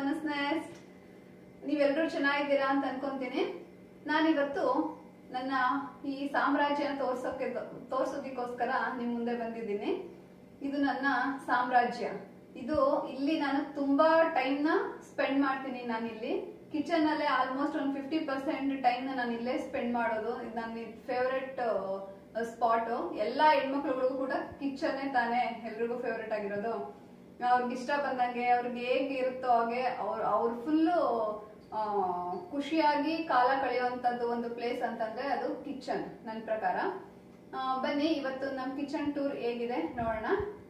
ಮನಸ್ ನೆಸ್ಟ್ ನೀವೆಲ್ಲರೂ ಚೆನ್ನಾಗಿದ್ದೀರಾ ಅಂತ ಅನ್ಕೊಂತೀನಿ ನಾನಿವತ್ತು ನನ್ನ ಈ ಸಾಮ್ರಾಜ್ಯನ ತೋರ್ಸೋಕೆ ತೋರ್ಸೋದಕ್ಕೋಸ್ಕರ ನಿಮ್ ಮುಂದೆ ಬಂದಿದ್ದೀನಿ ಇದು ನನ್ನ ಸಾಮ್ರಾಜ್ಯ ಇದು ಇಲ್ಲಿ ನಾನು ತುಂಬಾ ಟೈಮ್ ನ ಸ್ಪೆಂಡ್ ಮಾಡ್ತೀನಿ ನಾನು ಇಲ್ಲಿ ಕಿಚನ್ ಅಲ್ಲೇ ಆಲ್ಮೋಸ್ಟ್ ಒಂದು ಫಿಫ್ಟಿ ಪರ್ಸೆಂಟ್ ಟೈಮ್ ನಾನು ಇಲ್ಲೇ ಸ್ಪೆಂಡ್ ಮಾಡೋದು ಇದು ನನ್ನ ಫೇವ್ರೆಟ್ ಸ್ಪಾಟ್ ಎಲ್ಲಾ ಹೆಣ್ಮಕ್ಳುಗಳಿಗೂ ಕೂಡ ಕಿಚನ್ ತಾನೇ ಎಲ್ರಿಗೂ ಫೇವ್ರೆಟ್ ಆಗಿರೋದು ಅವ್ರಿಗೆ ಇಷ್ಟ ಬಂದಂಗೆ ಅವ್ರಿಗೆ ಹೇಗೆ ಇರುತ್ತೋ ಹಾಗೆ ಅವ್ರ ಅವ್ರ ಫುಲ್ಲು ಖುಷಿಯಾಗಿ ಕಾಲ ಕಳೆಯುವಂಥದ್ದು ಒಂದು ಪ್ಲೇಸ್ ಅಂತಂದ್ರೆ ಅದು ಕಿಚನ್ ನನ್ನ ಪ್ರಕಾರ ಆ, ಬನ್ನಿ ಇವತ್ತು ನಮ್ಮ ಕಿಚನ್ ಟೂರ್ ಹೇಗಿದೆ ನೋಡೋಣ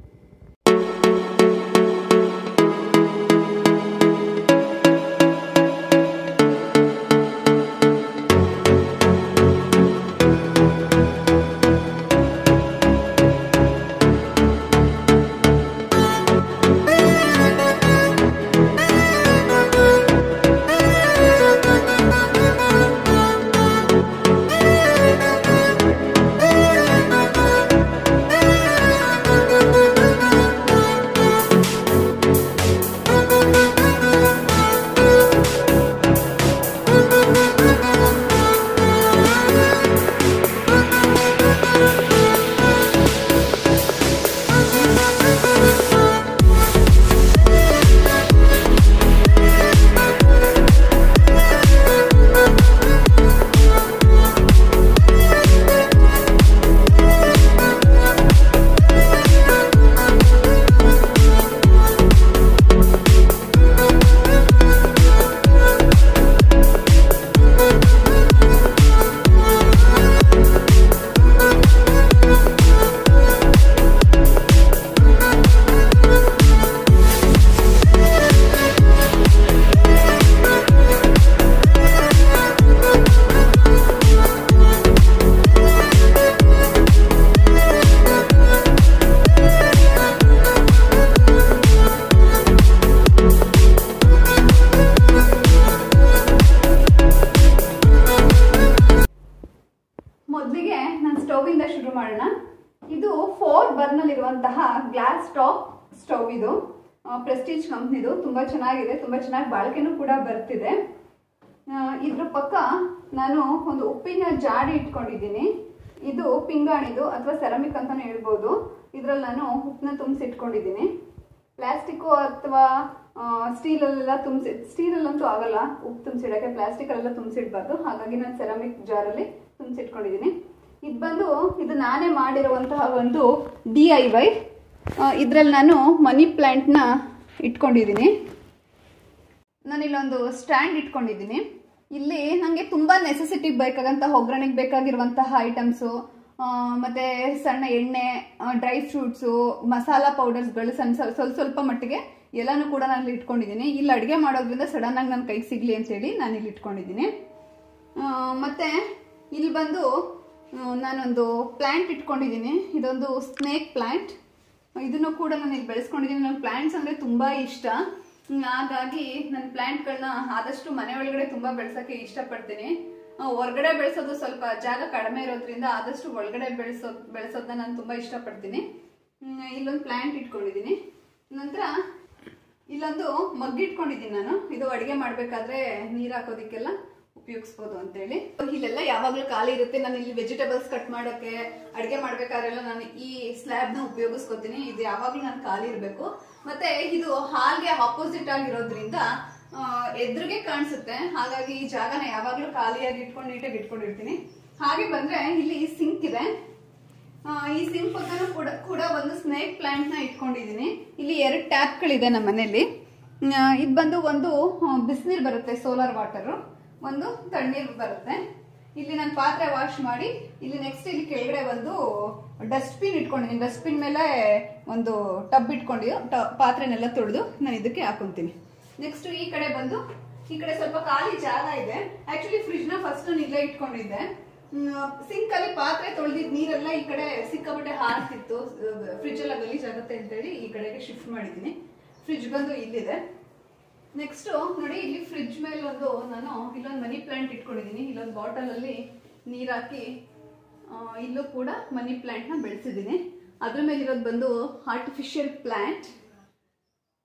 ಮೊದಲಿಗೆ ನಾನು ಸ್ಟವ್ ಇಂದ ಶುರು ಮಾಡೋಣ ಇದು ಫೋರ್ ಬರ್ನಲ್ ಇರುವಂತಹ ಗ್ಲಾಸ್ ಟಾಪ್ ಸ್ಟವ್ ಇದು ಪ್ರೆಸ್ಟೀಜ್ ಕಂಪ್ನಿದು ತುಂಬಾ ಚೆನ್ನಾಗಿದೆ ತುಂಬಾ ಚೆನ್ನಾಗಿ ಬಾಳಿಕೆನೂ ಕೂಡ ಬರ್ತಿದೆ ಆ, ಇದ್ರ ಪಕ್ಕ ನಾನು ಒಂದು ಉಪ್ಪಿನ ಜಾಡಿ ಇಟ್ಕೊಂಡಿದ್ದೀನಿ ಇದು ಪಿಂಗಾಣಿದು ಅಥವಾ ಸೆರಾಮಿಕ್ ಅಂತಾನೆ ಹೇಳ್ಬೋದು ಇದ್ರಲ್ಲಿ ನಾನು ಉಪ್ಪನ್ನ ತುಂಬಿಸಿ ಇಟ್ಕೊಂಡಿದ್ದೀನಿ ಪ್ಲಾಸ್ಟಿಕ್ಕು ಅಥವಾ ಸ್ಟೀಲಲ್ಲೆಲ್ಲ ತುಂಬಿಸಿ ಸ್ಟೀಲಲ್ಲಂತೂ ಆಗಲ್ಲ ಉಪ್ಪು ತುಂಬಿಸಿಡಕ್ಕೆ ಪ್ಲಾಸ್ಟಿಕಲ್ಲೆಲ್ಲ ತುಂಬಿಸಿಡ್ಬಾರ್ದು ಹಾಗಾಗಿ ನಾನು ಸೆರಾಮಿಕ್ ಜಾರಲ್ಲಿ ತುಂಬಿಸಿಟ್ಕೊಂಡಿದ್ದೀನಿ ಇದು ಬಂದು ಇದು ನಾನೇ ಮಾಡಿರುವಂತಹ ಒಂದು ಡಿ ಐ ವೈ ಇದರಲ್ಲಿ ನಾನು ಮನಿ ಪ್ಲ್ಯಾಂಟ್ನ ಇಟ್ಕೊಂಡಿದ್ದೀನಿ ನಾನು ಇಲ್ಲೊಂದು ಸ್ಟ್ಯಾಂಡ್ ಇಟ್ಕೊಂಡಿದ್ದೀನಿ ಇಲ್ಲಿ ನನಗೆ ತುಂಬ ನೆಸೆಸಿಟಿ ಬೇಕಾಗಂತ ಒಗ್ಗರಣೆಗೆ ಬೇಕಾಗಿರುವಂತಹ ಐಟಮ್ಸು ಮತ್ತು ಸಣ್ಣ ಎಣ್ಣೆ ಡ್ರೈ ಫ್ರೂಟ್ಸು ಮಸಾಲ ಪೌಡರ್ಸ್ಗಳು ಸಣ್ಣ ಸ್ವಲ್ಪ ಸ್ವಲ್ಪ ಸ್ವಲ್ಪ ಮಟ್ಟಿಗೆ ಎಲ್ಲನೂ ಕೂಡ ನಾನು ಇಲ್ಲಿ ಇಟ್ಕೊಂಡಿದ್ದೀನಿ ಇಲ್ಲಿ ಅಡುಗೆ ಮಾಡೋದ್ರಿಂದ ಸಡನ್ನಾಗಿ ನನ್ನ ಕೈಗೆ ಸಿಗಲಿ ಅಂತೇಳಿ ನಾನು ಇಲ್ಲಿ ಇಟ್ಕೊಂಡಿದ್ದೀನಿ ಆ, ಮತ್ತೆ ಇಲ್ಲಿ ಬಂದು ಆ, ನಾನೊಂದು ಪ್ಲ್ಯಾಂಟ್ ಇಟ್ಕೊಂಡಿದ್ದೀನಿ ಇದೊಂದು ಸ್ನೇಕ್ ಪ್ಲ್ಯಾಂಟ್ ಇದನ್ನು ಕೂಡ ನಾನು ಇಲ್ಲಿ ಬೆಳೆಸ್ಕೊಂಡಿದ್ದೀನಿ ನನಗೆ ಪ್ಲ್ಯಾಂಟ್ಸ್ ಅಂದರೆ ತುಂಬ ಇಷ್ಟ ಹ್ಮ್, ಹಾಗಾಗಿ ನನ್ನ ಪ್ಲ್ಯಾಂಟ್ಗಳನ್ನ ಆದಷ್ಟು ಮನೆ ಒಳಗಡೆ ತುಂಬ ಬೆಳೆಸೋಕ್ಕೆ ಇಷ್ಟಪಡ್ತೀನಿ ಆ, ಹೊರ್ಗಡೆ ಬೆಳೆಸೋದು ಸ್ವಲ್ಪ ಜಾಗ ಕಡಿಮೆ ಇರೋದ್ರಿಂದ ಆದಷ್ಟು ಒಳಗಡೆ ಬೆಳೆಸೋ ಬೆಳೆಸೋದನ್ನ ನಾನು ತುಂಬ ಇಷ್ಟಪಡ್ತೀನಿ ಹ್ಮ್, ಇಲ್ಲೊಂದು ಪ್ಲ್ಯಾಂಟ್ ಇಟ್ಕೊಂಡಿದ್ದೀನಿ ನಂತರ ಇಲ್ಲೊಂದು ಮಗ್ ಇಟ್ಕೊಂಡಿದ್ದೀನಿ ನಾನು ಇದು ಅಡಿಗೆ ಮಾಡ್ಬೇಕಾದ್ರೆ ನೀರ್ ಹಾಕೋದಿಕ್ಕೆಲ್ಲ ಉಪಯೋಗಿಸ್ಬೋದು ಅಂತೇಳಿ ಇಲ್ಲೆಲ್ಲ ಯಾವಾಗ್ಲೂ ಖಾಲಿ ಇರುತ್ತೆ ನಾನು ಇಲ್ಲಿ ವೆಜಿಟೇಬಲ್ಸ್ ಕಟ್ ಮಾಡೋಕೆ ಅಡಿಗೆ ಮಾಡ್ಬೇಕಾದ್ರೆಲ್ಲ ನಾನು ಈ ಸ್ಲ್ಯಾಬ್ ನ ಉಪಯೋಗಿಸ್ಕೊತೀನಿ ಇದು ಯಾವಾಗ್ಲೂ ನಾನು ಖಾಲಿ ಇರಬೇಕು ಮತ್ತೆ ಇದು ಹಾಲ್ಗೆ ಆಪೋಸಿಟ್ ಆಗಿರೋದ್ರಿಂದ ಆ, ಎದುರಿಗೆ ಕಾಣಿಸುತ್ತೆ ಹಾಗಾಗಿ ಈ ಜಾಗನ ಯಾವಾಗ್ಲೂ ಖಾಲಿಯಾಗಿ ಇಟ್ಕೊಂಡು ನೀಟಾಗಿ ಇಟ್ಕೊಂಡಿರ್ತೀನಿ ಹಾಗೆ ಬಂದ್ರೆ ಇಲ್ಲಿ ಸಿಂಕ್ ಇದೆ ಆ, ಈ ಸಿಂಕ್ ಪಕ್ಕನೂ ಕೂಡ ಕೂಡ ಒಂದು ಸ್ನೇಕ್ ಪ್ಲಾಂಟ್ ನ ಇಟ್ಕೊಂಡಿದ್ದೀನಿ ಇಲ್ಲಿ ಎರಡು ಟ್ಯಾಪ್ಗಳಿದೆ ನಮ್ಮ ಮನೆಯಲ್ಲಿ ಇದು ಬಂದು ಒಂದು ಬಿಸಿನೀರು ಬರುತ್ತೆ ಸೋಲಾರ್ ವಾಟರ್ ಒಂದು ತಣ್ಣೀರು ಬರುತ್ತೆ ಇಲ್ಲಿ ನಾನು ಪಾತ್ರೆ ವಾಶ್ ಮಾಡಿ ಇಲ್ಲಿ ನೆಕ್ಸ್ಟ್ ಇಲ್ಲಿ ಕೆಳಗಡೆ ಒಂದು ಡಸ್ಟ್ಬಿನ್ ಇಟ್ಕೊಂಡಿದ್ದೀನಿ ಡಸ್ಟ್ಬಿನ್ ಮೇಲೆ ಒಂದು ಟಬ್ ಇಟ್ಕೊಂಡಿದ್ದು ಟ- ಪಾತ್ರೆನೆಲ್ಲ ತೊಳೆದು ನಾನು ಇದಕ್ಕೆ ಹಾಕೊಂತೀನಿ ನೆಕ್ಸ್ಟ್ ಈ ಕಡೆ ಬಂದು ಈ ಕಡೆ ಸ್ವಲ್ಪ ಖಾಲಿ ಜಾಗ ಇದೆ ಆಕ್ಚುಲಿ ಫ್ರಿಜ್ ನ ಫಸ್ಟ್ ನಾನು ಇಲ್ಲೇ ಇಟ್ಕೊಂಡಿದ್ದೆ ಸಿಂಕ್ ಅಲ್ಲಿ ಪಾತ್ರೆ ತೊಳೆದಿದ್ ನೀರೆಲ್ಲ ಈ ಕಡೆ ಸಿಕ್ಕಾಪಟ್ಟೆ ಹಾರ್ತಿತ್ತು ಫ್ರಿಜ್ ಎಲ್ಲ ಗಲೀಜಾಗುತ್ತೆ ಅಂತೇಳಿ ಈ ಕಡೆಗೆ ಶಿಫ್ಟ್ ಮಾಡಿದ್ದೀನಿ ಫ್ರಿಜ್ ಬಂದು ಇಲ್ಲಿದೆ ನೆಕ್ಸ್ಟ್ ನೋಡಿ ಇಲ್ಲಿ ಫ್ರಿಜ್ ಮೇಲೆ ಒಂದು ನಾನು ಇಲ್ಲೊಂದು ಮನಿ ಪ್ಲಾಂಟ್ ಇಟ್ಕೊಂಡಿದ್ದೀನಿ ಇಲ್ಲೊಂದು ಬಾಟಲ್ ಅಲ್ಲಿ ನೀರ್ ಹಾಕಿ ಆ, ಇಲ್ಲೂ ಕೂಡ ಮನಿ ಪ್ಲಾಂಟ್ ನ ಬೆಳೆಸಿದ್ದೀನಿ ಅದ್ರ ಮೇಲೆ ಇರೋದು ಬಂದು ಆರ್ಟಿಫಿಷಿಯಲ್ ಪ್ಲಾಂಟ್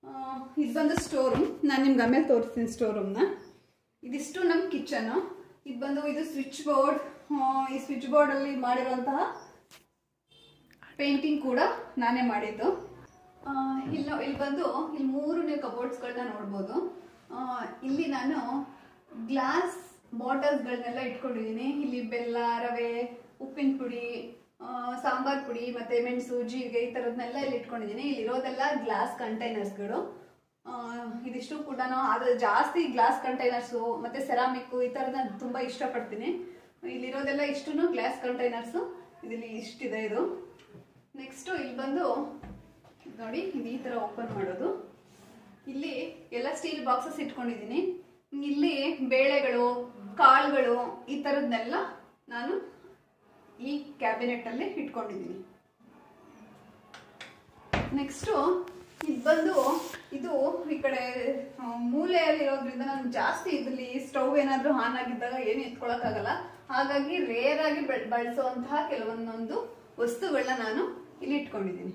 ಇದು ಬಂದು ಸ್ಟೋರ್ ರೂಮ್ ನಾನು ನಿಮ್ಗೆ ಆಮೇಲೆ ತೋರಿಸ್ತೀನಿ ಸ್ಟೋರ್ ರೂಮ್ನ ಇದಿಷ್ಟು ನಮ್ಮ ಕಿಚನ್ನು ಇದು ಬಂದು ಇದು ಸ್ವಿಚ್ ಬೋರ್ಡ್ ಈ ಸ್ವಿಚ್ ಬೋರ್ಡಲ್ಲಿ ಮಾಡಿರುವಂತಹ ಪೇಂಟಿಂಗ್ ಕೂಡ ನಾನೇ ಮಾಡಿದ್ದು ಆ, ಇಲ್ಲಿ ಇಲ್ಲಿ ಬಂದು ಇಲ್ಲಿ ಮೂರು ನೀವು ಕಬೋರ್ಡ್ಸ್ಗಳನ್ನ ನೋಡ್ಬೋದು ಆ, ಇಲ್ಲಿ ನಾನು ಗ್ಲಾಸ್ ಬಾಟಲ್ಸ್ಗಳನ್ನೆಲ್ಲ ಇಟ್ಕೊಂಡಿದ್ದೀನಿ ಇಲ್ಲಿ ಬೆಲ್ಲ ರವೆ ಉಪ್ಪಿನ ಪುಡಿ ಆ, ಸಾಂಬಾರ್ ಪುಡಿ ಮತ್ತೆ ಮೆಣಸು ಜೀರಿಗೆ ಈ ಥರದ್ನೆಲ್ಲ ಇಲ್ಲಿ ಇಟ್ಕೊಂಡಿದ್ದೀನಿ ಇಲ್ಲಿ ಇರೋದೆಲ್ಲ ಗ್ಲಾಸ್ ಕಂಟೈನರ್ಸ್ಗಳು ಇದಿಷ್ಟು ಕೂಡ ಆದ್ರೆ ಜಾಸ್ತಿ ಗ್ಲಾಸ್ ಕಂಟೈನರ್ಸು ಮತ್ತೆ ಸೆರಾಮಿಕ್ಕು ಈ ಥರದ ತುಂಬ ಇಷ್ಟಪಡ್ತೀನಿ ಇಲ್ಲಿರೋದೆಲ್ಲ ಇಷ್ಟು ಗ್ಲಾಸ್ ಕಂಟೈನರ್ಸು ಇಲ್ಲಿ ಇಷ್ಟಿದೆ ಇದು ನೆಕ್ಸ್ಟು ಇಲ್ಲಿ ಬಂದು ನೋಡಿ ಇದು ಈ ಥರ ಓಪನ್ ಮಾಡೋದು ಇಲ್ಲಿ ಎಲ್ಲ ಸ್ಟೀಲ್ ಬಾಕ್ಸಸ್ ಇಟ್ಕೊಂಡಿದ್ದೀನಿ ಇಲ್ಲಿ ಬೇಳೆಗಳು ಕಾಳುಗಳು ಈ ಥರದ್ನೆಲ್ಲ ನಾನು ಈ ಕ್ಯಾಬಿನೆಟ್ ಅಲ್ಲಿ ಇಟ್ಕೊಂಡಿದ್ದೀನಿ ನೆಕ್ಸ್ಟು ಇದು ಬಂದು ಇದು ಈ ಕಡೆ ಆ, ಮೂಲೆಯಲ್ಲಿ ಇರೋದ್ರಿಂದ ನಾನು ಜಾಸ್ತಿ ಇದರಲ್ಲಿ ಸ್ಟವ್ ಏನಾದರೂ ಆನ್ ಆಗಿದ್ದಾಗ ಏನು ಎತ್ಕೊಳಕ್ಕಾಗಲ್ಲ ಹಾಗಾಗಿ ರೇರ್ ಆಗಿ ಬೆಳ್ ಬಳಸುವಂತಹ ಕೆಲವೊಂದೊಂದು ವಸ್ತುಗಳನ್ನ ನಾನು ಇಲ್ಲಿ ಇಟ್ಕೊಂಡಿದ್ದೀನಿ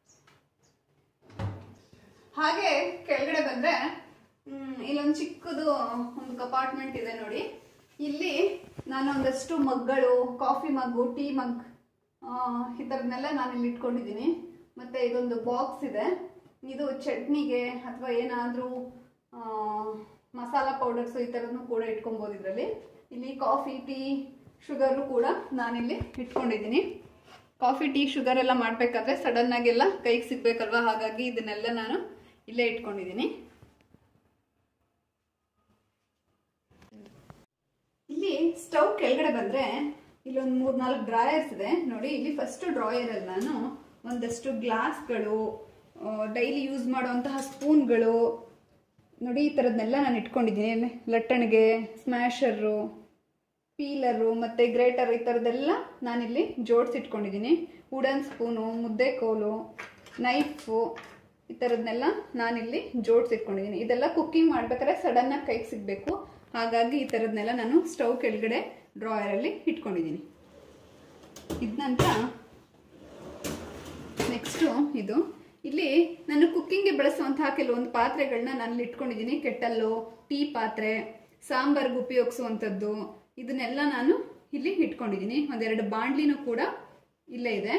ಹಾಗೆ ಕೆಳಗಡೆ ಬಂದ್ರೆ ಹ್ಮ್, ಇಲ್ಲೊಂದು ಚಿಕ್ಕದು ಒಂದು ಕಪಾರ್ಟ್ಮೆಂಟ್ ಇದೆ ನೋಡಿ ಇಲ್ಲಿ ನಾನು ಒಂದಷ್ಟು ಮಗ್ಗಳು ಕಾಫಿ ಮಗ್ಗು ಟೀ ಮಗ್ ಈ ಥರದ್ನೆಲ್ಲ ನಾನು ಇಲ್ಲಿ ಇಟ್ಕೊಂಡಿದ್ದೀನಿ ಮತ್ತೆ ಇದೊಂದು ಬಾಕ್ಸ್ ಇದೆ ಇದು ಚಟ್ನಿಗೆ ಅಥವಾ ಏನಾದರೂ ಮಸಾಲ ಪೌಡರ್ಸ್ ಈ ಥರದ್ನು ಕೂಡ ಇಟ್ಕೊಬೋದು ಇದರಲ್ಲಿ ಇಲ್ಲಿ ಕಾಫಿ ಟೀ ಶುಗರು ಕೂಡ ನಾನಿಲ್ಲಿ ಇಟ್ಕೊಂಡಿದ್ದೀನಿ ಕಾಫಿ ಟೀ ಶುಗರ್ ಎಲ್ಲ ಮಾಡಬೇಕಾದ್ರೆ ಸಡನ್ ಆಗೆಲ್ಲ ಕೈಗೆ ಸಿಗ್ಬೇಕಲ್ವಾ ಹಾಗಾಗಿ ಇದನ್ನೆಲ್ಲ ನಾನು ಇಲ್ಲೇ ಇಟ್ಕೊಂಡಿದ್ದೀನಿ ಇಲ್ಲಿ ಸ್ಟವ್ ಕೆಳಗಡೆ ಬಂದ್ರೆ ಇಲ್ಲೊಂದು ಮೂರ್ ನಾಲ್ಕು ಡ್ರಾಯರ್ಸ್ ಇದೆ ನೋಡಿ ಇಲ್ಲಿ ಫಸ್ಟ್ ಡ್ರಾಯರ್ ಅಲ್ಲಿ ನಾನು ಒಂದಷ್ಟು ಗ್ಲಾಸ್ಗಳು ಡೈಲಿ ಯೂಸ್ ಮಾಡುವಂತಹ ಸ್ಪೂನ್ಗಳು ನೋಡಿ ಈ ಥರದ್ನೆಲ್ಲ ನಾನು ಇಟ್ಕೊಂಡಿದ್ದೀನಿ ಲಟ್ಟಣಿಗೆ ಸ್ಮ್ಯಾಶರು ಪೀಲರು ಮತ್ತು ಗ್ರೇಟರ್ ಈ ಥರದ್ದೆಲ್ಲ ನಾನಿಲ್ಲಿ ಜೋಡಿಸಿಟ್ಕೊಂಡಿದ್ದೀನಿ ವುಡನ್ ಸ್ಪೂನು ಮುದ್ದೆ ಕೋಲು ನೈಫು ಈ ಥರದ್ನೆಲ್ಲ ನಾನಿಲ್ಲಿ ಜೋಡಿಸಿಟ್ಕೊಂಡಿದ್ದೀನಿ ಇದೆಲ್ಲ ಕುಕ್ಕಿಂಗ್ ಮಾಡ್ಬೇಕಾದ್ರೆ ಸಡನ್ನಾಗಿ ಕೈಗೆ ಸಿಗಬೇಕು ಹಾಗಾಗಿ ಈ ಥರದ್ನೆಲ್ಲ ನಾನು ಸ್ಟವ್ ಕೆಳಗಡೆ ಡ್ರಾಯರಲ್ಲಿ ಇಟ್ಕೊಂಡಿದ್ದೀನಿ ಇದ ನಂತರ ನೆಕ್ಸ್ಟು ಇದು ಇಲ್ಲಿ ನಾನು ಕುಕ್ಕಿಂಗ್ಗೆ ಬಳಸುವಂತಹ ಕೆಲವೊಂದು ಪಾತ್ರೆಗಳನ್ನ ನಾನು ಇಟ್ಕೊಂಡಿದ್ದೀನಿ ಕೆಟ್ಟಲ್ಲು ಟೀ ಪಾತ್ರೆ ಸಾಂಬಾರ್ಗೆ ಉಪಯೋಗಿಸುವಂಥದ್ದು ಇದನ್ನೆಲ್ಲ ನಾನು ಇಲ್ಲಿ ಇಟ್ಕೊಂಡಿದ್ದೀನಿ ಒಂದೆರಡು ಬಾಂಡ್ಲಿನೂ ಕೂಡ ಇಲ್ಲೇ ಇದೆ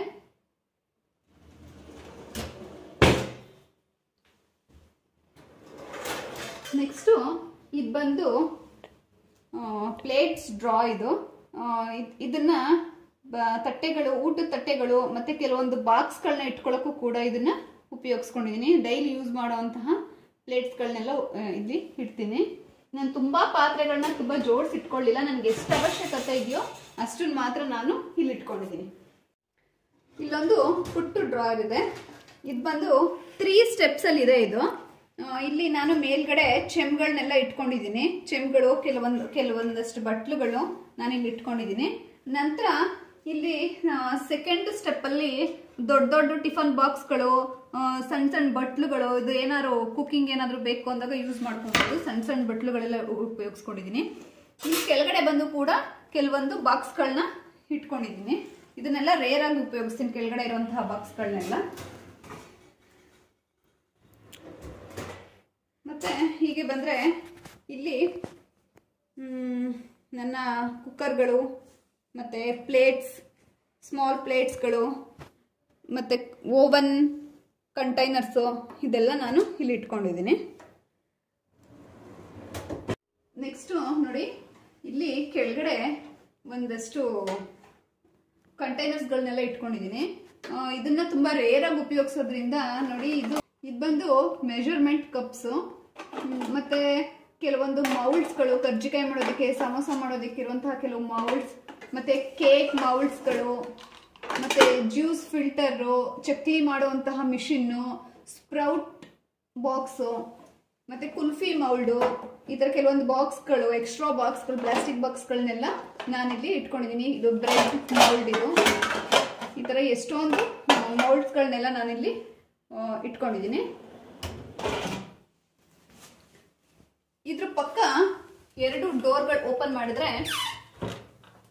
ನೆಕ್ಸ್ಟು ಇದು ಬಂದು ಪ್ಲೇಟ್ಸ್ ಡ್ರಾ ಇದು ಆ, ಇದ್- ಇದನ್ನ ಬ- ತಟ್ಟೆಗಳು ಊಟದ ತಟ್ಟೆಗಳು ಮತ್ತೆ ಕೆಲವೊಂದು ಬಾಕ್ಸ್ಗಳನ್ನ ಇಟ್ಕೊಳ್ಳೋಕ್ಕೂ ಕೂಡ ಇದನ್ನ ಉಪಯೋಗಿಸ್ಕೊಂಡಿದ್ದೀನಿ ಡೈಲಿ ಯೂಸ್ ಮಾಡುವಂತಹ ಪ್ಲೇಟ್ಸ್ಗಳನ್ನೆಲ್ಲ ಇಲ್ಲಿ ಇಡ್ತೀನಿ ನಾನು ತುಂಬಾ ಪಾತ್ರೆಗಳನ್ನ ತುಂಬಾ ಜೋಡಿಸಿ ಇಟ್ಕೊಳ್ಳಿಲ್ಲ ನನಗೆ ಎಷ್ಟು ಅವಶ್ಯಕತೆ ಇದೆಯೋ ಅಷ್ಟನ್ನು ಮಾತ್ರ ನಾನು ಇಲ್ಲಿ ಇಟ್ಕೊಂಡಿದ್ದೀನಿ ಇಲ್ಲೊಂದು ಪುಟ್ಟು ಡ್ರಾಯರ್ ಇದೆ ಇದು ಬಂದು ತ್ರೀ ಸ್ಟೆಪ್ಸ್ ಅಲ್ಲಿ ಇದೆ ಇದು ಆ, ಇಲ್ಲಿ ನಾನು ಮೇಲ್ಗಡೆ ಚೆಮ್ಗಳನ್ನೆಲ್ಲ ಇಟ್ಕೊಂಡಿದ್ದೀನಿ ಚೆಮ್ಗಳು ಕೆಲವೊಂದು ಕೆಲವೊಂದಷ್ಟು ಬಟ್ಲುಗಳು ನಾನು ಇಲ್ಲಿ ಇಟ್ಕೊಂಡಿದ್ದೀನಿ ನಂತರ ಇಲ್ಲಿ ಸೆಕೆಂಡ್ ಸ್ಟೆಪ್ ಅಲ್ಲಿ ದೊಡ್ಡ ದೊಡ್ಡ ಟಿಫನ್ ಬಾಕ್ಸ್ಗಳು ಸಣ್ಣ ಸಣ್ಣ ಬಟ್ಲುಗಳು ಇದು ಏನಾದ್ರು ಕುಕಿಂಗ್ ಏನಾದ್ರು ಬೇಕು ಅಂದಾಗ ಯೂಸ್ ಮಾಡ್ಕೊಬೋದು ಸಣ್ಣ ಸಣ್ಣ ಬಟ್ಲುಗಳೆಲ್ಲ ಉಪಯೋಗಿಸ್ಕೊಂಡಿದ್ದೀನಿ ಇಲ್ಲಿ ಕೆಳಗಡೆ ಬಂದು ಕೂಡ ಕೆಲವೊಂದು ಬಾಕ್ಸ್ಗಳನ್ನ ಇಟ್ಕೊಂಡಿದ್ದೀನಿ ಇದನ್ನೆಲ್ಲ ರೇರ್ ಆಗಿ ಉಪಯೋಗಿಸ್ತೀನಿ ಕೆಳಗಡೆ ಇರುವಂತಹ ಬಾಕ್ಸ್ಗಳನ್ನೆಲ್ಲ ಮತ್ತೆ ಹೀಗೆ ಬಂದ್ರೆ ಇಲ್ಲಿ ಮ್, ನನ್ನ ಕುಕ್ಕರ್ಗಳು ಮತ್ತೆ ಪ್ಲೇಟ್ಸ್ ಸ್ಮಾಲ್ ಪ್ಲೇಟ್ಸ್ಗಳು ಮತ್ತೆ ಓವನ್ ಕಂಟೈನರ್ಸು ಇದೆಲ್ಲ ನಾನು ಇಲ್ಲಿ ಇಟ್ಕೊಂಡಿದ್ದೀನಿ ನೆಕ್ಸ್ಟು ನೋಡಿ ಇಲ್ಲಿ ಕೆಳಗಡೆ ಒಂದಷ್ಟು ಕಂಟೈನರ್ಸ್ಗಳನ್ನೆಲ್ಲ ಇಟ್ಕೊಂಡಿದ್ದೀನಿ ಆ, ಇದನ್ನ ತುಂಬಾ ರೇರ್ ಆಗಿ ಉಪಯೋಗಿಸೋದ್ರಿಂದ ನೋಡಿ ಇದು ಇದು ಬಂದು ಮೆಜರ್ಮೆಂಟ್ ಕಪ್ಸು ಮತ್ತೆ ಕೆಲವೊಂದು ಮೌಲ್ಡ್ಸ್ಗಳು ಕರ್ಜಿಕಾಯಿ ಮಾಡೋದಕ್ಕೆ ಸಮೋಸ ಮಾಡೋದಕ್ಕೆ ಇರುವಂತಹ ಕೆಲವು ಮೌಲ್ಡ್ಸ್ ಮತ್ತೆ ಕೇಕ್ ಮೌಲ್ಡ್ಸ್ಗಳು ಮತ್ತೆ ಜ್ಯೂಸ್ ಫಿಲ್ಟರು ಚಕ್ಲಿ ಮಾಡುವಂತಹ ಮಿಷಿನ್ನು ಸ್ಪ್ರೌಟ್ ಬಾಕ್ಸು ಮತ್ತೆ ಕುಲ್ಫಿ ಮೌಲ್ಡು ಈ ತರ ಕೆಲವೊಂದು ಬಾಕ್ಸ್ಗಳು ಎಕ್ಸ್ಟ್ರಾ ಬಾಕ್ಸ್ಗಳು ಪ್ಲಾಸ್ಟಿಕ್ ಬಾಕ್ಸ್ಗಳನ್ನೆಲ್ಲ ನಾನಿಲ್ಲಿ ಇಟ್ಕೊಂಡಿದ್ದೀನಿ ಇದು ಬ್ರೆಡ್ ಮೌಲ್ಡ್ ಇದು ಈ ತರ ಎಷ್ಟೊಂದು ಮೌಲ್ಡ್ಸ್ಗಳನ್ನೆಲ್ಲ ನಾನಿಲ್ಲಿ ಆ, ಇಟ್ಕೊಂಡಿದ್ದೀನಿ ಇದ್ರ ಪಕ್ಕ ಎರಡು ಡೋರ್ಗಳು ಓಪನ್ ಮಾಡಿದ್ರೆ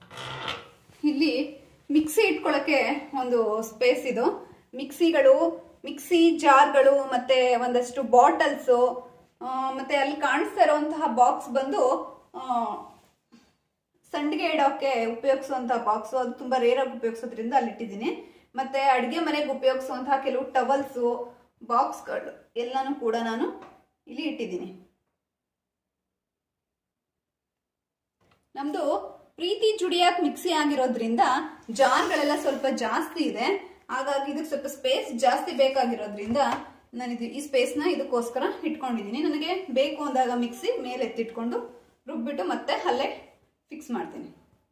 ಇಲ್ಲಿ ಮಿಕ್ಸಿ ಇಟ್ಕೊಳ್ಳೋಕ್ಕೆ ಒಂದು ಸ್ಪೇಸ್ ಇದು ಮಿಕ್ಸಿಗಳು ಮಿಕ್ಸಿ ಜಾರ್ಗಳು ಮತ್ತೆ ಒಂದಷ್ಟು ಬಾಟಲ್ಸು ಮತ್ತೆ ಅಲ್ಲಿ ಕಾಣಿಸ್ತಾ ಇರುವಂತಹ ಬಾಕ್ಸ್ ಬಂದು ಆ, ಸಂಡಿಗೆ ಇಡೋಕೆ ಉಪಯೋಗಿಸುವಂತಹ ಬಾಕ್ಸು ಅದು ತುಂಬಾ ರೇರ್ ಆಗಿ ಉಪಯೋಗಿಸೋದ್ರಿಂದ ಅಲ್ಲಿ ಇಟ್ಟಿದ್ದೀನಿ ಮತ್ತೆ ಅಡುಗೆ ಮನೆಗೆ ಉಪಯೋಗಿಸುವಂತಹ ಕೆಲವು ಟವಲ್ಸು ಬಾಕ್ಸ್ಗಳು ಎಲ್ಲಾನು ಕೂಡ ನಾನು ಇಲ್ಲಿ ಇಟ್ಟಿದ್ದೀನಿ ನಮ್ದು ಪ್ರೀತಿ ಜುಡಿಯಾಕ್ ಮಿಕ್ಸಿ ಆಗಿರೋದ್ರಿಂದ ಜಾರ್ಗಳೆಲ್ಲ ಸ್ವಲ್ಪ ಜಾಸ್ತಿ ಇದೆ ಹಾಗಾಗಿ ಇದಕ್ಕೆ ಸ್ವಲ್ಪ ಸ್ಪೇಸ್ ಜಾಸ್ತಿ ಬೇಕಾಗಿರೋದ್ರಿಂದ ನಾನು ಇದು ಈ ಸ್ಪೇಸ್ನ ಇದಕ್ಕೋಸ್ಕರ ಇಟ್ಕೊಂಡಿದ್ದೀನಿ ನನಗೆ ಬೇಕು ಅಂದಾಗ ಮಿಕ್ಸಿ ಮೇಲೆ ಎತ್ತಿಟ್ಕೊಂಡು ರುಬ್ಬಿಟ್ಟು ಮತ್ತೆ ಅಲ್ಲೇ ಫಿಕ್ಸ್ ಮಾಡ್ತೀನಿ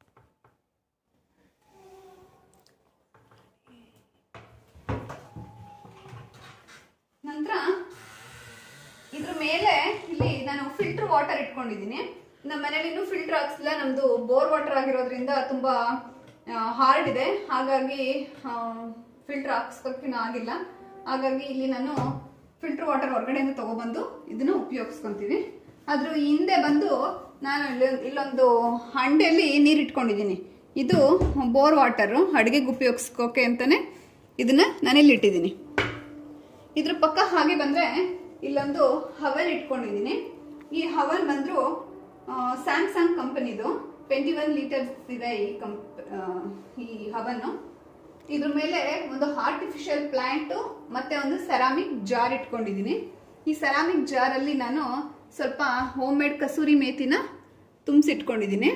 ನಂತರ ಇದ್ರ ಮೇಲೆ ಇಲ್ಲಿ ನಾನು ಫಿಲ್ಟರ್ ವಾಟರ್ ಇಟ್ಕೊಂಡಿದ್ದೀನಿ ನಮ್ಮ ಮನೇಲಿ ಇನ್ನೂ ಫಿಲ್ಟರ್ ಹಾಕ್ಸಿಲ್ಲ ನಮ್ದು ಬೋರ್ ವಾಟರ್ ಆಗಿರೋದ್ರಿಂದ ತುಂಬಾ ಹಾರ್ಡ್ ಇದೆ ಹಾಗಾಗಿ ಫಿಲ್ಟರ್ ಹಾಕ್ಸ್ಕೊಕ್ಕೆ ಆಗಿಲ್ಲ ಹಾಗಾಗಿ ಇಲ್ಲಿ ನಾನು ಫಿಲ್ಟರ್ ವಾಟರ್ ಹೊರಗಡೆಯಿಂದ ತಗೊಬಂದು ಇದನ್ನ ಉಪಯೋಗಿಸ್ಕೊಂತೀನಿ ಅದ್ರ ಹಿಂದೆ ಬಂದು ನಾನು ಇಲ್ಲಿ ಇಲ್ಲೊಂದು ಹಂಡೆಯಲ್ಲಿ ನೀರು ಇಟ್ಕೊಂಡಿದ್ದೀನಿ ಇದು ಬೋರ್ ವಾಟರು ಅಡುಗೆಗೆ ಉಪಯೋಗಿಸ್ಕೋಕೆ ಅಂತಾನೆ ಇದನ್ನ ನಾನಿಲ್ಲಿ ಇಟ್ಟಿದ್ದೀನಿ ಇದ್ರ ಪಕ್ಕ ಹಾಗೆ ಬಂದ್ರೆ ಇಲ್ಲೊಂದು ಹವನ್ ಇಟ್ಕೊಂಡಿದ್ದೀನಿ ಈ ಹವನ್ ಬಂದ್ರು ಸ್ಯಾಮ್ಸಂಗ್ ಕಂಪನಿದು ಟ್ವೆಂಟಿ ಒನ್ ಲೀಟರ್ಸ್ ಇದೆ ಈ ಕಂಪ್ ಆ, ಈ ಹವನ್ನು ಇದ್ರ ಮೇಲೆ ಒಂದು ಆರ್ಟಿಫಿಷಿಯಲ್ ಪ್ಲಾಂಟ್ ಮತ್ತೆ ಒಂದು ಸೆರಾಮಿಕ್ ಜಾರ್ ಇಟ್ಕೊಂಡಿದ್ದೀನಿ ಈ ಸೆರಾಮಿಕ್ ಜಾರ್ ಅಲ್ಲಿ ನಾನು ಸ್ವಲ್ಪ ಹೋಮ್ ಮೇಡ್ ಕಸೂರಿ ಮೇಥಿನ ತುಂಬಿಸಿಟ್ಕೊಂಡಿದ್ದೀನಿ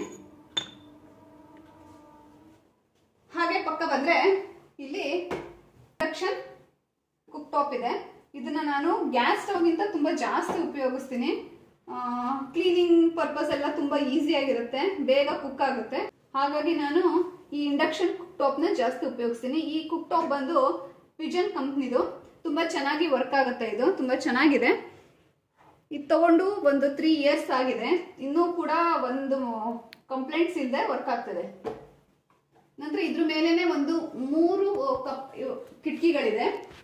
ಹಾಗೆ ಪಕ್ಕ ಬಂದ್ರೆ ಇಲ್ಲಿ ಇಂಡಕ್ಷನ್ ಕುಕ್ ಟಾಪ್ ಇದೆ ಇದನ್ನ ನಾನು ಗ್ಯಾಸ್ ಸ್ಟವ್ಗಿಂತ ತುಂಬಾ ಜಾಸ್ತಿ ಉಪಯೋಗಿಸ್ತೀನಿ ಕ್ಲೀನಿಂಗ್ ಪರ್ಪಸ್ ಎಲ್ಲ ತುಂಬಾ ಈಸಿ ಆಗಿರುತ್ತೆ ಬೇಗ ಕುಕ್ ಆಗುತ್ತೆ ಹಾಗಾಗಿ ನಾನು ಈ ಇಂಡಕ್ಷನ್ ಕುಕ್ ಟಾಪ್ನ ಜಾಸ್ತಿ ಉಪಯೋಗಿಸ್ತೀನಿ ಈ ಕುಕ್ ಟಾಪ್ ಬಂದು ವಿಜನ್ ಕಂಪ್ನಿದು ತುಂಬಾ ಚೆನ್ನಾಗಿ ವರ್ಕ್ ಆಗುತ್ತೆ ಇದು ತುಂಬಾ ಚೆನ್ನಾಗಿದೆ ಇದು ತಗೊಂಡು ಒಂದು ತ್ರೀ ಇಯರ್ಸ್ ಆಗಿದೆ ಇನ್ನೂ ಕೂಡ ಒಂದು ಕಂಪ್ಲೇಂಟ್ಸ್ ಇಲ್ಲದೆ ವರ್ಕ್ ಆಗ್ತದೆ ನಂತರ ಇದ್ರ ಮೇಲೇನೆ ಒಂದು ಮೂರು ಕಪ್ ಕಿಟಕಿಗಳಿದೆ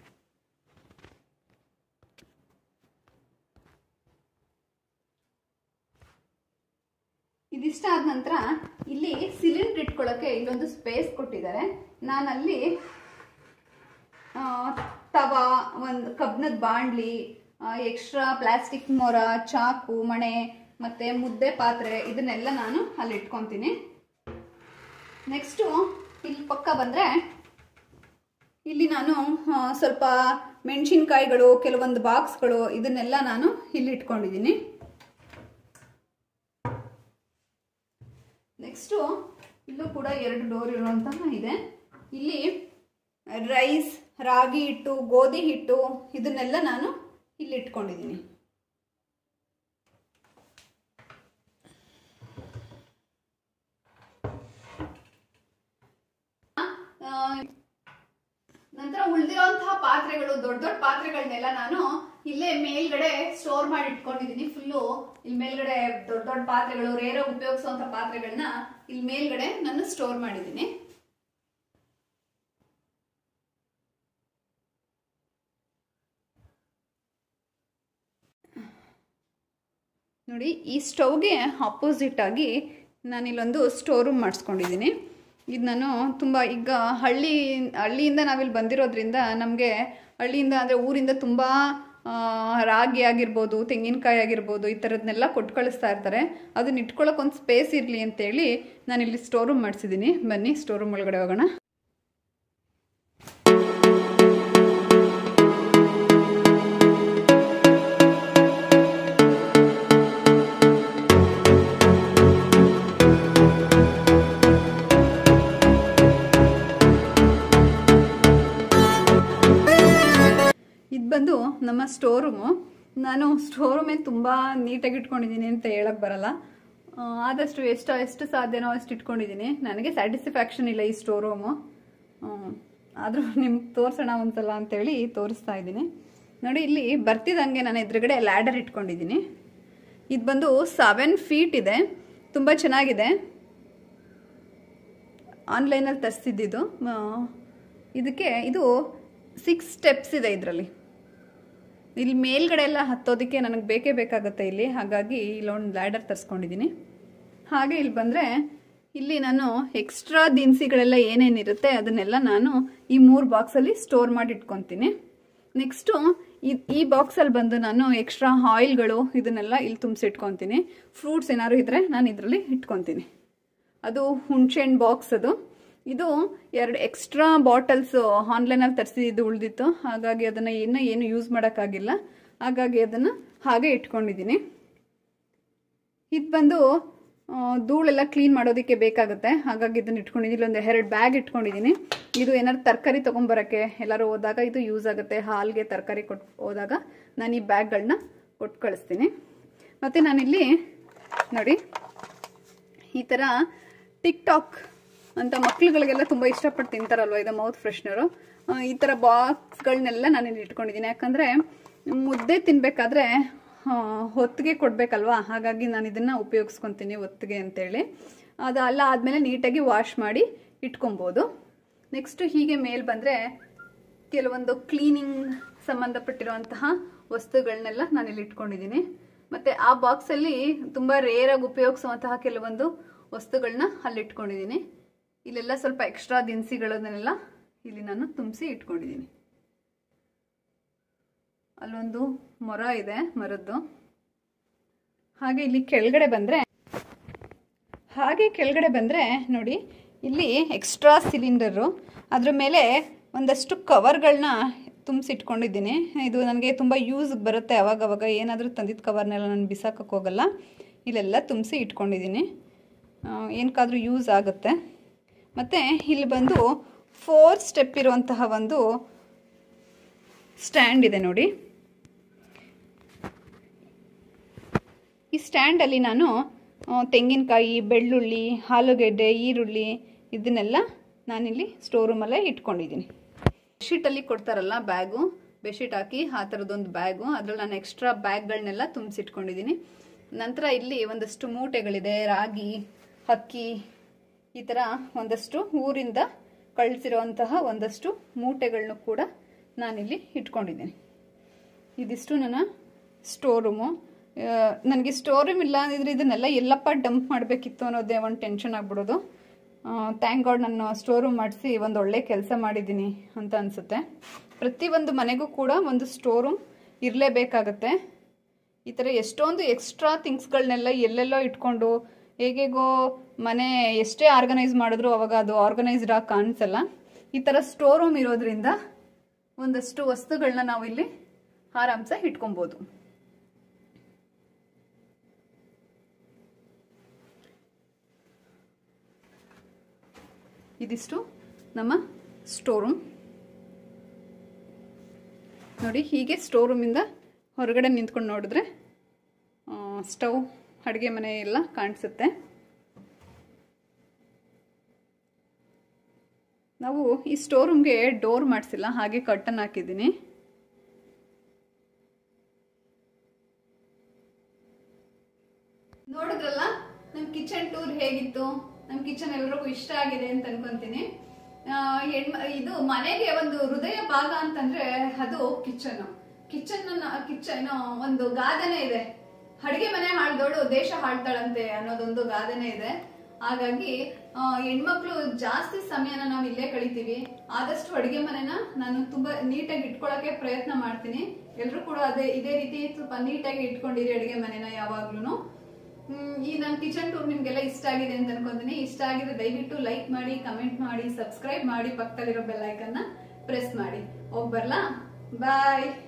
ಇದಿಷ್ಟ ಆದ ನಂತರ ಇಲ್ಲಿ ಸಿಲಿಂಡರ್ ಇಟ್ಕೊಳ್ಳೋಕೆ ಇಲ್ಲೊಂದು ಸ್ಪೇಸ್ ಕೊಟ್ಟಿದ್ದಾರೆ ನಾನಲ್ಲಿ ಆ, ತವಾ ಒಂದು ಕಬ್ಬಿಣದ ಬಾಂಡ್ಲಿ ಎಕ್ಸ್ಟ್ರಾ ಪ್ಲಾಸ್ಟಿಕ್ ಮೊರ ಚಾಕು ಮಣೆ ಮತ್ತೆ ಮುದ್ದೆ ಪಾತ್ರೆ ಇದನ್ನೆಲ್ಲ ನಾನು ಅಲ್ಲಿ ಇಟ್ಕೊತೀನಿ ನೆಕ್ಸ್ಟು ಇಲ್ಲಿ ಪಕ್ಕ ಬಂದರೆ ಇಲ್ಲಿ ನಾನು ಆ, ಸ್ವಲ್ಪ ಮೆಣಸಿನ್ಕಾಯಿಗಳು ಕೆಲವೊಂದು ಬಾಕ್ಸ್ಗಳು ಇದನ್ನೆಲ್ಲ ನಾನು ಇಲ್ಲಿ ಇಟ್ಕೊಂಡಿದ್ದೀನಿ ನೆಕ್ಸ್ಟು ಇಲ್ಲೂ ಕೂಡ ಎರಡು ಡೋರ್ ಇರುವಂತಹ ಇದೆ ಇಲ್ಲಿ ರೈಸ್ ರಾಗಿ ಹಿಟ್ಟು ಗೋಧಿ ಹಿಟ್ಟು ಇದನ್ನೆಲ್ಲ ನಾನು ಇಲ್ಲಿ ಇಟ್ಕೊಂಡಿದ್ದೀನಿ ಆ, ನಂತರ ಉಳಿದಿರುವಂತಹ ಪಾತ್ರೆಗಳು ದೊಡ್ಡ ದೊಡ್ಡ ಪಾತ್ರೆಗಳನ್ನೆಲ್ಲ ನಾನು ಇಲ್ಲೇ ಮೇಲ್ಗಡೆ ಸ್ಟೋರ್ ಮಾಡಿ ಇಟ್ಕೊಂಡಿದ್ದೀನಿ ಫುಲ್ಲು ಇಲ್ಲಿ ಮೇಲ್ಗಡೆ ದೊಡ್ಡ ದೊಡ್ಡ ಪಾತ್ರೆಗಳು ರೇರ ಉಪಯೋಗಿಸುವಂತ ಪಾತ್ರೆಗಳನ್ನ ಇಲ್ಲಿ ಮೇಲ್ಗಡೆ ನಾನು ಸ್ಟೋರ್ ಮಾಡಿದ್ದೀನಿ ನೋಡಿ ಈ ಸ್ಟವ್ಗೆ ಆಪೋಸಿಟ್ ಆಗಿ ನಾನಿಲ್ಲೊಂದು ಸ್ಟೋರ್ ರೂಮ್ ಮಾಡಿಸ್ಕೊಂಡಿದ್ದೀನಿ ಇದು ನಾನು ತುಂಬ ಈಗ ಹಳ್ಳಿ ಹಳ್ಳಿಯಿಂದ ನಾವಿಲ್ಲಿ ಬಂದಿರೋದ್ರಿಂದ ನಮಗೆ ಹಳ್ಳಿಯಿಂದ ಅಂದರೆ ಊರಿಂದ ತುಂಬ ರಾಗಿ ಆಗಿರ್ಬೋದು ತೆಂಗಿನಕಾಯಿ ಆಗಿರ್ಬೋದು ಈ ಥರದನ್ನೆಲ್ಲ ಕೊಟ್ಟು ಕಳಿಸ್ತಾ ಇರ್ತಾರೆ ಅದನ್ನ ಇಟ್ಕೊಳ್ಳೋಕೆ ಒಂದು ಸ್ಪೇಸ್ ಇರಲಿ ಅಂತೇಳಿ ನಾನಿಲ್ಲಿ ಸ್ಟೋರ್ ರೂಮ್ ಮಾಡಿಸಿದ್ದೀನಿ ಬನ್ನಿ ಸ್ಟೋರ್ ರೂಮ್ ಒಳಗಡೆ ಹೋಗೋಣ ಇದು ಬಂದು ನಮ್ಮ ಸ್ಟೋರ್ ರೂಮು ನಾನು ಸ್ಟೋರ್ ರೂಮೇ ತುಂಬ ನೀಟಾಗಿ ಇಟ್ಕೊಂಡಿದ್ದೀನಿ ಅಂತ ಹೇಳಕ್ ಬರಲ್ಲ ಆ, ಆದಷ್ಟು ಎಷ್ಟು ಎಷ್ಟು ಸಾಧ್ಯನೋ ಅಷ್ಟು ಇಟ್ಕೊಂಡಿದ್ದೀನಿ ನನಗೆ ಸ್ಯಾಟಿಸ್ಫ್ಯಾಕ್ಷನ್ ಇಲ್ಲ ಈ ಸ್ಟೋರ್ ರೂಮು ಆದರೂ ನಿಮ್ಗೆ ತೋರಿಸೋಣ ಒಂದ್ಸಲ ಅಂತೇಳಿ ತೋರಿಸ್ತಾ ಇದ್ದೀನಿ ನೋಡಿ ಇಲ್ಲಿ ಬರ್ತಿದ್ದಂಗೆ ನಾನು ಎದುರುಗಡೆ ಲ್ಯಾಡರ್ ಇಟ್ಕೊಂಡಿದ್ದೀನಿ ಇದು ಬಂದು ಸೆವೆನ್ ಫೀಟ್ ಇದೆ ತುಂಬ ಚೆನ್ನಾಗಿದೆ ಆನ್ಲೈನಲ್ಲಿ ತರಿಸಿದ್ದಿದ್ದು ಇದಕ್ಕೆ ಇದು ಸಿಕ್ಸ್ ಸ್ಟೆಪ್ಸ್ ಇದೆ ಇದರಲ್ಲಿ ಇಲ್ಲಿ ಮೇಲ್ಗಡೆ ಎಲ್ಲ ಹತ್ತೋದಕ್ಕೆ ನನಗೆ ಬೇಕೇ ಬೇಕಾಗುತ್ತೆ ಇಲ್ಲಿ ಹಾಗಾಗಿ ಇಲ್ಲೊಂದು ಲ್ಯಾಡರ್ ತರಿಸ್ಕೊಂಡಿದ್ದೀನಿ ಹಾಗೆ ಇಲ್ಲಿ ಬಂದರೆ ಇಲ್ಲಿ ನಾನು ಎಕ್ಸ್ಟ್ರಾ ದಿನಸಿಗಳೆಲ್ಲ ಏನೇನಿರುತ್ತೆ ಅದನ್ನೆಲ್ಲ ನಾನು ಈ ಮೂರು ಬಾಕ್ಸಲ್ಲಿ ಸ್ಟೋರ್ ಮಾಡಿ ಇಟ್ಕೊತೀನಿ ನೆಕ್ಸ್ಟು ಈ ಬಾಕ್ಸಲ್ಲಿ ಬಂದು ನಾನು ಎಕ್ಸ್ಟ್ರಾ ಆಯಿಲ್ಗಳು ಇದನ್ನೆಲ್ಲ ಇಲ್ಲಿ ತುಂಬಿಸಿಟ್ಕೊತೀನಿ ಫ್ರೂಟ್ಸ್ ಏನಾದ್ರು ಇದ್ರೆ ನಾನು ಇದರಲ್ಲಿ ಇಟ್ಕೊತೀನಿ ಅದು ಹುಣ್ಸೆಹಣ್ಣು ಬಾಕ್ಸ್ ಅದು ಇದು ಎರಡು ಎಕ್ಸ್ಟ್ರಾ ಬಾಟಲ್ಸ್ ಆನ್ಲೈನಲ್ಲಿ ತರಿಸಿದ್ದು ಉಳಿದಿತ್ತು ಹಾಗಾಗಿ ಅದನ್ನು ಇನ್ನೂ ಏನು ಯೂಸ್ ಮಾಡೋಕ್ಕಾಗಿಲ್ಲ ಹಾಗಾಗಿ ಅದನ್ನು ಹಾಗೆ ಇಟ್ಕೊಂಡಿದ್ದೀನಿ ಇದು ಬಂದು ಆ, ಧೂಳೆಲ್ಲ ಕ್ಲೀನ್ ಮಾಡೋದಕ್ಕೆ ಬೇಕಾಗುತ್ತೆ ಹಾಗಾಗಿ ಇದನ್ನ ಇಟ್ಕೊಂಡಿದ್ದೀನಿ ಒಂದು ಎರಡು ಬ್ಯಾಗ್ ಇಟ್ಕೊಂಡಿದ್ದೀನಿ ಇದು ಏನಾದ್ರು ತರಕಾರಿ ತೊಗೊಂಬರೋಕ್ಕೆ ಎಲ್ಲರೂ ಹೋದಾಗ ಇದು ಯೂಸ್ ಆಗುತ್ತೆ ಹಾಲ್ಗೆ ತರಕಾರಿ ಕೊಟ್ಟು ಹೋದಾಗ ನಾನು ಈ ಬ್ಯಾಗ್ಗಳನ್ನ ಕೊಟ್ಟು ಕಳಿಸ್ತೀನಿ ಮತ್ತು ನಾನಿಲ್ಲಿ ನೋಡಿ ಈ ಥರ ಟಿಕ್ ಟಾಕ್ ಅಂತ ಮಕ್ಳುಗಳಿಗೆಲ್ಲ ತುಂಬ ಇಷ್ಟಪಟ್ಟು ತಿಂತಾರಲ್ವ ಇದು ಮೌತ್ ಫ್ರೆಶ್ನರು ಈ ಥರ ಬಾಕ್ಸ್ಗಳನ್ನೆಲ್ಲ ನಾನು ಇಲ್ಲಿ ಇಟ್ಕೊಂಡಿದ್ದೀನಿ ಯಾಕಂದರೆ ಮುದ್ದೆ ತಿನ್ನಬೇಕಾದ್ರೆ ಹೊತ್ತಿಗೆ ಕೊಡಬೇಕಲ್ವಾ ಹಾಗಾಗಿ ನಾನು ಇದನ್ನು ಉಪಯೋಗಿಸ್ಕೊತೀನಿ ಹೊತ್ತಿಗೆ ಅಂತೇಳಿ ಅದು ಅಲ್ಲ ಆದಮೇಲೆ ನೀಟಾಗಿ ವಾಶ್ ಮಾಡಿ ಇಟ್ಕೊಬೋದು ನೆಕ್ಸ್ಟ್ ಹೀಗೆ ಮೇಲ್ ಬಂದರೆ ಕೆಲವೊಂದು ಕ್ಲೀನಿಂಗ್ ಸಂಬಂಧಪಟ್ಟಿರುವಂತಹ ವಸ್ತುಗಳನ್ನೆಲ್ಲ ನಾನಿಲ್ಲಿ ಇಟ್ಕೊಂಡಿದ್ದೀನಿ ಮತ್ತು ಆ ಬಾಕ್ಸಲ್ಲಿ ತುಂಬ ರೇರಾಗಿ ಉಪಯೋಗಿಸುವಂತಹ ಕೆಲವೊಂದು ವಸ್ತುಗಳನ್ನ ಅಲ್ಲಿ ಇಟ್ಕೊಂಡಿದ್ದೀನಿ ಇಲ್ಲೆಲ್ಲ ಸ್ವಲ್ಪ ಎಕ್ಸ್ಟ್ರಾ ದಿನಸಿಗಳನ್ನೆಲ್ಲ ಇಲ್ಲಿ ನಾನು ತುಂಬಿಸಿ ಇಟ್ಕೊಂಡಿದ್ದೀನಿ ಅಲ್ಲೊಂದು ಮೊರ ಇದೆ ಮರದ್ದು ಹಾಗೆ ಇಲ್ಲಿ ಕೆಳಗಡೆ ಬಂದರೆ ಹಾಗೆ ಕೆಳಗಡೆ ಬಂದರೆ ನೋಡಿ ಇಲ್ಲಿ ಎಕ್ಸ್ಟ್ರಾ ಸಿಲಿಂಡರು ಅದ್ರ ಮೇಲೆ ಒಂದಷ್ಟು ಕವರ್ಗಳನ್ನ ತುಂಬಿಸಿಟ್ಕೊಂಡಿದ್ದೀನಿ ಇದು ನನಗೆ ತುಂಬ ಯೂಸ್ ಬರುತ್ತೆ ಅವಾಗವಾಗ ಏನಾದರೂ ತಂದಿದ್ದ ಕವರ್ನೆಲ್ಲ ನಾನು ಬಿಸಾಕಕ್ಕೆ ಹೋಗಲ್ಲ ಇಲ್ಲೆಲ್ಲ ತುಂಬಿಸಿ ಇಟ್ಕೊಂಡಿದ್ದೀನಿ ಏನಕ್ಕಾದ್ರೂ ಯೂಸ್ ಆಗುತ್ತೆ ಮತ್ತು ಇಲ್ಲಿ ಬಂದು ಫೋರ್ ಸ್ಟೆಪ್ ಇರುವಂತಹ ಒಂದು ಸ್ಟ್ಯಾಂಡ್ ಇದೆ ನೋಡಿ ಈ ಸ್ಟ್ಯಾಂಡಲ್ಲಿ ನಾನು ಆ, ತೆಂಗಿನಕಾಯಿ ಬೆಳ್ಳುಳ್ಳಿ ಆಲೂಗೆಡ್ಡೆ ಈರುಳ್ಳಿ ಇದನ್ನೆಲ್ಲ ನಾನಿಲ್ಲಿ ಸ್ಟೋರ್ ರೂಮಲ್ಲೇ ಇಟ್ಕೊಂಡಿದ್ದೀನಿ ಬೆಡ್ಶೀಟಲ್ಲಿ ಕೊಡ್ತಾರಲ್ಲ ಬ್ಯಾಗು ಬೆಡ್ಶೀಟ್ ಹಾಕಿ ಆ ಥರದೊಂದು ಬ್ಯಾಗು ಅದ್ರಲ್ಲಿ ನಾನು ಎಕ್ಸ್ಟ್ರಾ ಬ್ಯಾಗ್ಗಳನ್ನೆಲ್ಲ ತುಂಬಿಸಿಟ್ಕೊಂಡಿದ್ದೀನಿ ನಂತರ ಇಲ್ಲಿ ಒಂದಷ್ಟು ಮೂಟೆಗಳಿದೆ ರಾಗಿ ಅಕ್ಕಿ ಈ ಥರ ಒಂದಷ್ಟು ಊರಿಂದ ಕಳಿಸಿರುವಂತಹ ಒಂದಷ್ಟು ಮೂಟೆಗಳನ್ನು ಕೂಡ ನಾನಿಲ್ಲಿ ಇಟ್ಕೊಂಡಿದ್ದೀನಿ ಇದಿಷ್ಟು ನನ್ನ ಸ್ಟೋರ್ ರೂಮು ನನಗೆ ಸ್ಟೋರ್ ರೂಮ್ ಇಲ್ಲ ಅಂದಿದ್ರೆ ಇದನ್ನೆಲ್ಲ ಎಲ್ಲಪ್ಪ ಡಂಪ್ ಮಾಡಬೇಕಿತ್ತು ಅನ್ನೋದೇ ಒಂದು ಟೆನ್ಷನ್ ಆಗ್ಬಿಡೋದು ಥ್ಯಾಂಕ್ ಗಾಡ್ ನಾನು ಸ್ಟೋರ್ ರೂಮ್ ಮಾಡಿಸಿ ಒಂದು ಒಳ್ಳೆ ಕೆಲಸ ಮಾಡಿದ್ದೀನಿ ಅಂತ ಅನಿಸುತ್ತೆ ಪ್ರತಿಯೊಂದು ಮನೆಗೂ ಕೂಡ ಒಂದು ಸ್ಟೋರ್ ರೂಮ್ ಇರಲೇಬೇಕಾಗತ್ತೆ ಈ ಥರ ಎಷ್ಟೊಂದು ಎಕ್ಸ್ಟ್ರಾ ಥಿಂಗ್ಸ್ಗಳನ್ನೆಲ್ಲ ಎಲ್ಲೆಲ್ಲೋ ಇಟ್ಕೊಂಡು ಹೇಗೇಗೋ ಮನೆ ಎಷ್ಟೇ ಆರ್ಗನೈಸ್ ಮಾಡಿದ್ರು ಅವಾಗ ಅದು ಆರ್ಗನೈಸ್ಡ್ ಆಗಿ ಕಾಣಿಸಲ್ಲ ಈ ಥರ ಸ್ಟೋರ್ ರೂಮ್ ಇರೋದ್ರಿಂದ ಒಂದಷ್ಟು ವಸ್ತುಗಳನ್ನ ನಾವು ಇಲ್ಲಿ ಆರಾಮ್ಸ ಇಟ್ಕೊಬೋದು ಇದಿಷ್ಟು ನಮ್ಮ ಸ್ಟೋರ್ ರೂಮ್ ನೋಡಿ ಹೀಗೆ ಸ್ಟೋರ್ ರೂಮಿಂದ ಹೊರಗಡೆ ನಿಂತ್ಕೊಂಡು ನೋಡಿದ್ರೆ ಸ್ಟವ್ ಅಡುಗೆ ಮನೆ ಎಲ್ಲ ಕಾಣಿಸುತ್ತೆ ನಾವು ಈ ಸ್ಟೋರ್ ರೂಮ್ಗೆ ಡೋರ್ ಮಾಡಿಸಿಲ್ಲ ಹಾಗೆ ಕರ್ಟನ್ ಹಾಕಿದ್ದೀನಿ ನೋಡಿದ್ರಲ್ಲ ನಮ್ಮ ಕಿಚನ್ ಟೂರ್ ಹೇಗಿತ್ತು ನಮ್ಮ ಕಿಚನ್ ಎಲ್ರಿಗೂ ಇಷ್ಟ ಆಗಿದೆ ಅಂತ ಅನ್ಕೊಂತೀನಿ ಆ, ಹೆಣ್ಮ ಇದು ಮನೆಗೆ ಒಂದು ಹೃದಯ ಭಾಗ ಅಂತಂದ್ರೆ ಅದು ಕಿಚನ್ ಕಿಚನ್ ಕಿಚನ್ ಒಂದು ಗಾದೆನೇ ಇದೆ ಅಡಿಗೆ ಮನೆ ಹಾಳ್ದೋಳು ದೇಶ ಹಾಳ್ತಾಳಂತೆ ಅನ್ನೋದೊಂದು ಗಾದೆನೇ ಇದೆ ಹಾಗಾಗಿ ಆ, ಹೆಣ್ಮಕ್ಳು ಜಾಸ್ತಿ ಸಮಯನ ನಾವು ಇಲ್ಲೇ ಕಳಿತೀವಿ ಆದಷ್ಟು ಅಡಿಗೆ ಮನೆನ ನಾನು ತುಂಬಾ ನೀಟಾಗಿ ಇಟ್ಕೊಳಕ್ಕೆ ಪ್ರಯತ್ನ ಮಾಡ್ತೀನಿ ಎಲ್ರು ಕೂಡ ಅದೇ ಇದೇ ರೀತಿ ಸ್ವಲ್ಪ ನೀಟಾಗಿ ಇಟ್ಕೊಂಡಿರಿ ಅಡಿಗೆ ಮನೆನ ಯಾವಾಗ್ಲೂ ಈ ನನ್ನ ಕಿಚನ್ ಟೂರ್ ನಿಮ್ಗೆಲ್ಲ ಇಷ್ಟ ಆಗಿದೆ ಅಂತ ಅನ್ಕೊಂತೀನಿ ಇಷ್ಟ ಆಗಿದ್ರೆ ದಯವಿಟ್ಟು ಲೈಕ್ ಮಾಡಿ ಕಮೆಂಟ್ ಮಾಡಿ ಸಬ್ಸ್ಕ್ರೈಬ್ ಮಾಡಿ ಪಕ್ಕದಲ್ಲಿರೋ ಬೆಲ್ ಐಕನ್ನ ಪ್ರೆಸ್ ಮಾಡಿ ಹೋಗ್ಬರ್ಲಾ ಬಾಯ್